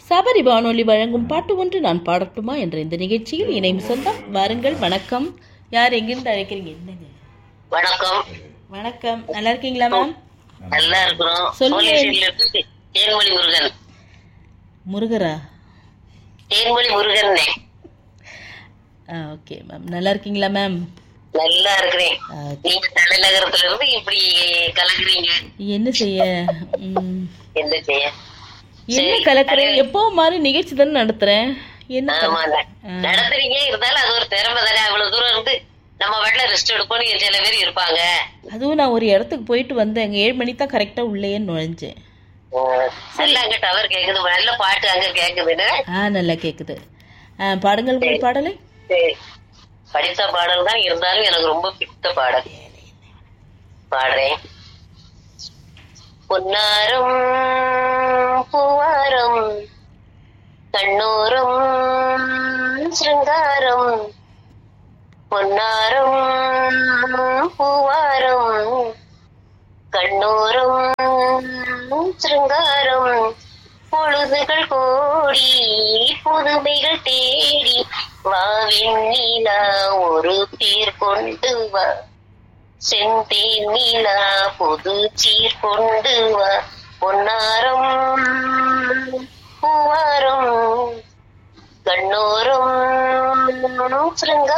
சபரி வானொலி வழங்கும் பாட்டு ஒன்று நான் பாடட்டுமா என்ற இந்த நிகழ்ச்சியில் இணையும் சொந்தம் வாருங்கள் வணக்கம் யார் எங்கிருந்து அழைக்கிறீங்க என்னங்க வணக்கம் வணக்கம் நல்லா இருக்கீங்களா மேம் நல்லா இருக்கிறோம் சொல்லுங்க. போலீஸ்ல இருந்து தேன்மொழி முருகன் முருகரா தேன்மொழி முருகன் ஓகே மேம் நல்லா இருக்கீங்களா மேம் நல்லா இருக்கிறேன் ஆ, நீங்க தலைநகரத்துல இருந்து இப்படி கலக்குறீங்க என்ன செய்ய ம், என்ன செய்ய என்ன கலக்குறேன் எப்போ மாதிரி நிகழ்ச்சி தானே நடத்துறேன் என்ன ஆமா கலக்கு- நடத்துறீங்க இருந்தாலும் அது ஒரு திறமை தானே அவ்வளவு தூரம் இருந்து நம்ம வீட்டுல ரெஸ்ட் எடுப்போம்னு சில பேர் இருப்பாங்க அதுவும் நான் ஒரு இடத்துக்கு போயிட்டு வந்தேன் அங்கே ஏழு மணி தான் கரெக்டாக உள்ளேயே நுழைஞ்சேன் ஆ, நல்லா அங்க டவர் கேக்குது நல்ல பாட்டு அங்க கேக்குதுன்னு ஆ நல்லா கேட்குது ஆ பாடுங்கள் உங்கள் பாடலை சரி. படித்த பாடல் தான் இருந்தாலும் எனக்கு ரொம்ப பிடித்த பாடல் பாடுறேன் பொன்னாரும் பூவாரம் கண்ணூரும் சிருங்காரம் பொன்னாரும் பூவாரம் கண்ணூரும் சிருங்காரம் பொழுதுகள் கோடி புதுமைகள் தேடி வா வெண்ணிலா ஒரு பேர் கொண்டு வா செந்தேன் நிலா புது சீர் கொண்டு வா பொன்னாரம் பூவாரம் கண்ணோரும் சிருங்காரம்